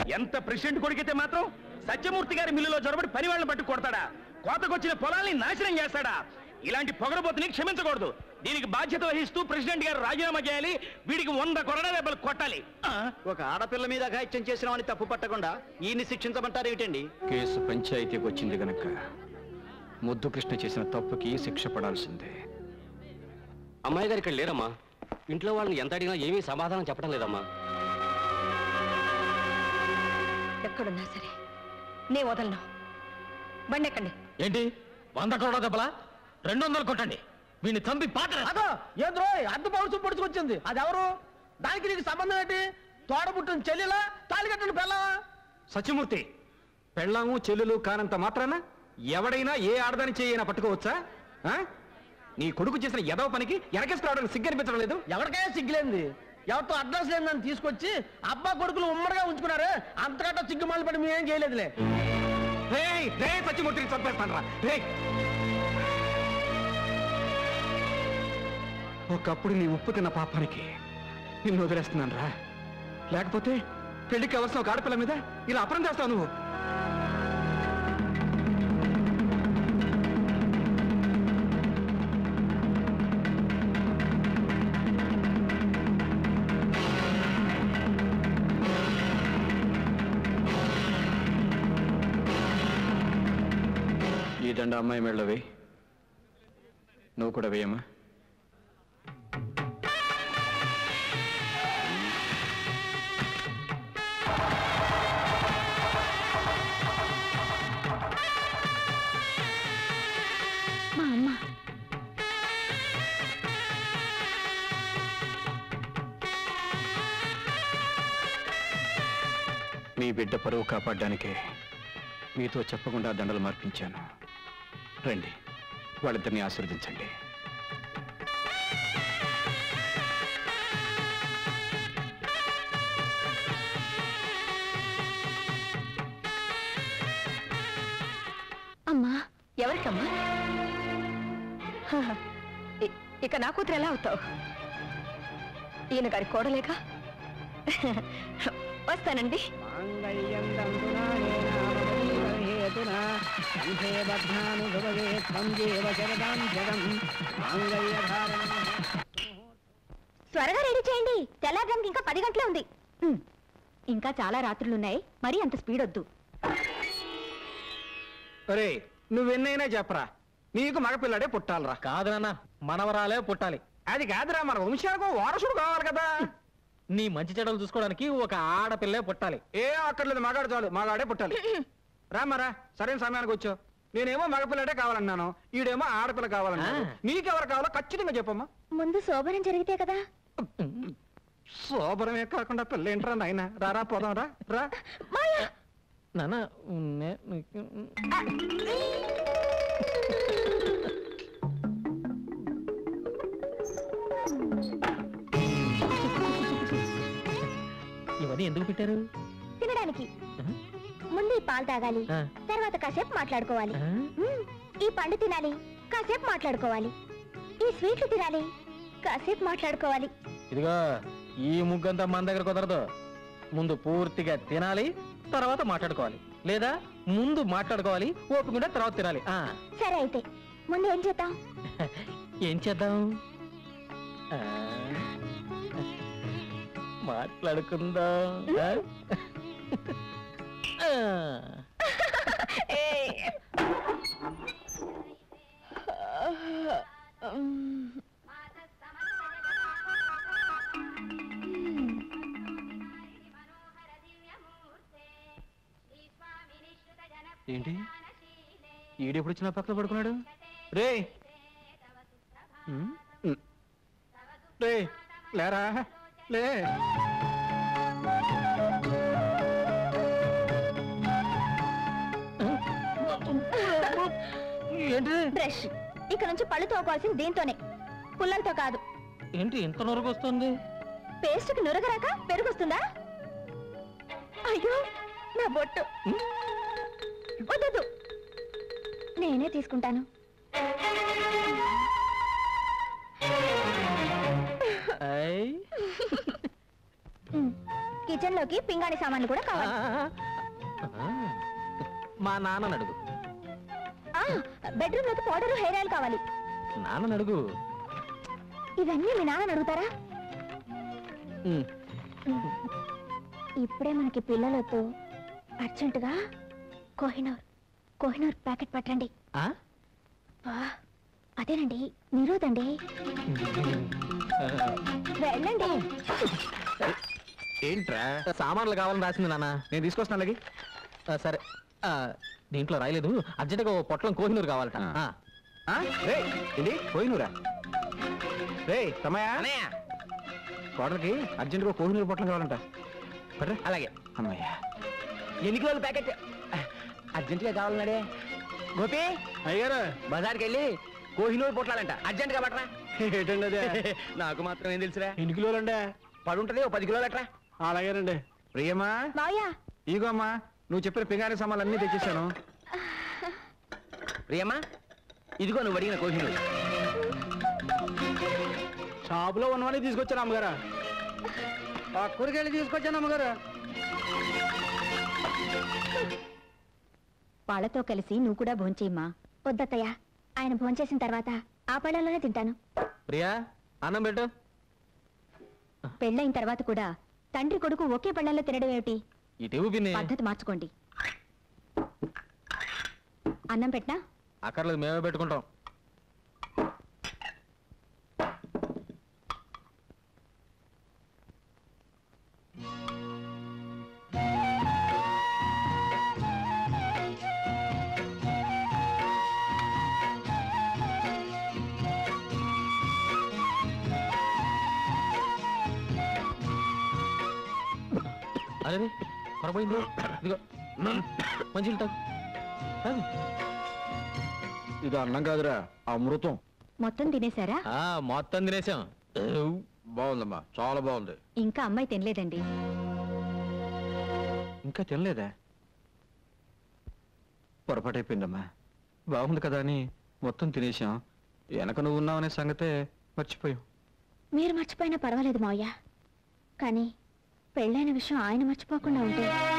ఎంత ప్రెసిడెంట్ కొడుకైతే మాత్రం సత్యమూర్తి గారి మిల్లులో జొరబడి పని వాళ్ళని పట్టు కొడతాడా కోతకొచ్చిన పొలాల్ని నాశనం చేస్తాడా ఇలాంటి పొగరబోతుని క్షమించకూడదు దీనికి బాధ్యత వహిస్తూ ప్రెసిడెంట్ గారు రాజీనామా చేయాలి వీడికి వంద కొరడా దెబ్బలు కొట్టాలి ఆ? ఒక ఆడపిల్ల మీద అఘాయిత్యం చేసిన వాడిని తప్పు పట్టకుండా ఈయన్ని శిక్షించమంటారు ఏమిటండి కేసు పంచాయతీకి వచ్చింది గనక ముద్దు కృష్ణ చేసిన తప్పుకి శిక్ష పడాల్సిందే అమ్మాయి గారు ఇక్కడ లేరమ్మా ఇంట్లో వాళ్ళని ఎంత అడిగినా ఏమీ సమాధానం చెప్పడం లేదమ్మా ఎక్కడున్నా సరే నే వదలను బండి ఎక్కండి ఏంటి వంద కోట్ల దెబ్బలా రెండు వందలు కొట్టండి వీడిని చంపి పాత అదో ఏంద్రో అద్దు పౌరుషం పొడుచుకొచ్చింది అది ఎవరు దానికి నీకు సంబంధం ఏంటి తోడబుట్టిన చెల్లెలా తాళి కట్టిన పిల్లవా సత్యమూర్తి పెళ్ళాము చెల్లెలు కానంత మాత్రాన ఎవడైనా ఏ ఆడదాని చేయైనా పట్టుకోవచ్చా ఆ? నీ కొడుకు చేసిన ఎదవ పనికి వెనకేసుకురావడానికి సిగ్గనిపించడం లేదు ఎవరికైనా సిగ్గులేంది ఎవరితో అడ్రస్ లేదని తీసుకొచ్చి అబ్బా కొడుకులు ఉమ్మడిగా ఉంచుకున్నారు అంతకంటే సిగ్గుమాలి పడి మేమేం చేయలేదులే రేయ్, రేయ్ సత్యమూర్తిని చంపేస్తాను రా రేయ్. ఒకప్పుడు నీ ఉప్పు తిన్న పాపానికి నిన్ను వదిలేస్తున్నాను రా లేకపోతే పెళ్లికి కావలసిన ఒక ఆడపిల్ల మీద ఇలా అపరం చేస్తావు నువ్వు ఈ దండ అమ్మాయి మెళ్ళ వేయి నువ్వు కూడా వేయమ్మా మా అమ్మ మీ బిడ్డ పరువు కాపాడడానికే మీతో చెప్పకుండా దండలు మార్పించాను రండి వాళ్ళిద్దరిని ఆశీర్వదించండి అమ్మా ఎవరికమ్మా హహ, ఇ- ఇక నా కూతురు ఎలా అవుతావు ఈయన గారి కోడలేక వస్తానండి త్వరగా రెడీ చేయండి తెల్లారడానికి ఇంకా పది గంటలే ఉంది ఉమ్, ఇంకా చాలా రాత్రులున్నాయి మరి అంత స్పీడ్ వద్దు ఒరే నువ్వెన్నైనా చెప్పరా నీకు మగపిల్లాడే పుట్టాలరా కాదు నాన్న మనవరాలే పుట్టాలి అది కాదురా మన వంశానికి వారసుడు కావాలి కదా నీ మంచి చెడలు చూసుకోవడానికి ఒక ఆడపిల్లే పుట్టాలి ఏ అక్కర్లేదు మగాడు చాలు మగాడే పుట్టాలి రామరా సరైన సమయానికి వచ్చావు నేనేమో మగపిల్లడే కావాలన్నాను ఈడేమో ఆడపిల్ల కావాలన్నాను ఆ. నీకెవరు కావాలో ఖచ్చితంగా చెప్పమ్మా ముందు శోభనం జరిగితే కదా శోభరమే కాకుండా పిల్ల ఏంట్రా నాయన రారా పోదాం రా రా నాన్న నే- ఇవన్నీ ఎందుకు పెట్టారు తినడానికి ముందు ఈ పాలు తాగాలి ఆ. తర్వాత కాసేపు మాట్లాడుకోవాలి ఆ? మ్మ్. ఈ పండు తినాలి కాసేపు మాట్లాడుకోవాలి ఈ స్వీట్లు తినాలి కాసేపు మాట్లాడుకోవాలి ఇదిగో ఈ ముగ్గంతా మన దగ్గర కుదరదు ముందు పూర్తిగా తినాలి తర్వాత మాట్లాడుకోవాలి లేదా ముందు మాట్లాడుకోవాలి ఓపిక తర్వాత తినాలి ఆ సరే అయితే ముందు ఏం చేద్దాం ఏం చేద్దాం ఆ, మాట్లాడుకుందాం ఆ? ఆ. ఏంటి ఈడెప్పుడు వచ్చిన పక్కన పడుకున్నాడు రే రే లేరా లే ఏంటి బ్రష్ ఇక నుంచి పళ్ళు తోకోవాల్సింది దీంతోనే పుల్లలతో కాదు ఏంటి ఇంత నొరకు వస్తుంది పేస్ట్కి నురగరాక పెరుగుస్తుందా అయ్యో నా బొట్టు వద్దొద్దు నేనే తీసుకుంటాను ఐ ఉమ్, కిచెన్ లోకి పింగాణి సామాన్లు కూడా కావాలి మా నాన్నని అడుగు ఆ, బెడ్రూమ్ లోకి పౌడర్ హెయిర్ ఆయిల్ కావాలి నాన్నని అడుగు ఇవన్నీ మీ నాన్న అడుగుతారా ఉమ్. ఇప్పుడే మనకి పిల్లలతో అర్జెంటుగా కోహినూర్ కోహినూర్ ప్యాకెట్ పట్టండి ఆ? వా, అదేనండి నిరోధండి వెళ్ళండి ఏంట్రా సామాన్లు కావాలని రాసింది నాన్న నేను తీసుకొస్తాను అలాగే ఆ, సరే ఆ, దీంట్లో రాయలేదు అర్జెంటుగా ఓ పొట్లం కోహినూరు కావాలట ఆ. ఆ. రే ఏంటి పోయినూరా రే తమయా కోడలకి అర్జెంటుగా కోహినూరు పొట్లం కావాలంట పట్రా అలాగే అమ్మయ్యా ఎన్ని కిలోల ప్యాకెట్ అర్జెంటుగా కావాలన్నాడే గోపి అయ్యారు బజార్కి వెళ్ళి కోహినూరు పొట్లాలంట అర్జెంటుగా పట్టరా ఏంటండి అదే నాకు మాత్రం ఏం తెలుసురా ఎన్ని కిలోలండి పడుంటది ఓ పది కిలోలు అట్రా అలాగేనండి ప్రియమా మావయ్య ఇగో అమ్మా నువ్వు చెప్పిన పింగారి సామాన్లు అన్నీ తెచ్చేసాను ప్రియమ్మా ఇదిగో నువ్వు అడిగిన కోహినూరు షాపులో ఉన్నవని తీసుకొచ్చాను అమ్మగారు ఆ కూరగాయలు తీసుకొచ్చాను అమ్మగారు వాళ్ళతో కలిసి నువ్వు కూడా భోంచేయమ్మా వద్దత్తయ్య ఆయన భోంచేసిన తర్వాత ఆ పళ్ళలోనే తింటాను ప్రియా అన్నం పెట్టు పెళ్ళైన తర్వాత కూడా తండ్రి కొడుకు ఒకే పళ్ళల్లో తినడం ఏమిటి ఇటు పిన్ని పద్ధతి మార్చుకోండి అన్నం పెట్టినా అక్కర్లేదు మేమే పెట్టుకుంటాం అదే పొరపోయింది ఇదిగో మంచి తాగు తాగు. ఇది అన్నం కాదురా అమృతం మొత్తం తినేశారా ఆ, మొత్తం తినేసాం బాగుందమ్మా చాలా బాగుంది ఇంకా అమ్మాయి తినలేదండి ఇంకా తినలేదా పొరపాటు అయిపోయిందమ్మా బాగుంది కదా అని మొత్తం తినేసాం వెనక నువ్వు ఉన్నావనే సంగతే మర్చిపోయాం మీరు మర్చిపోయినా పర్వాలేదు మావయ్య కానీ పెళ్ళైన విషయం ఆయన మర్చిపోకుండా ఉంటే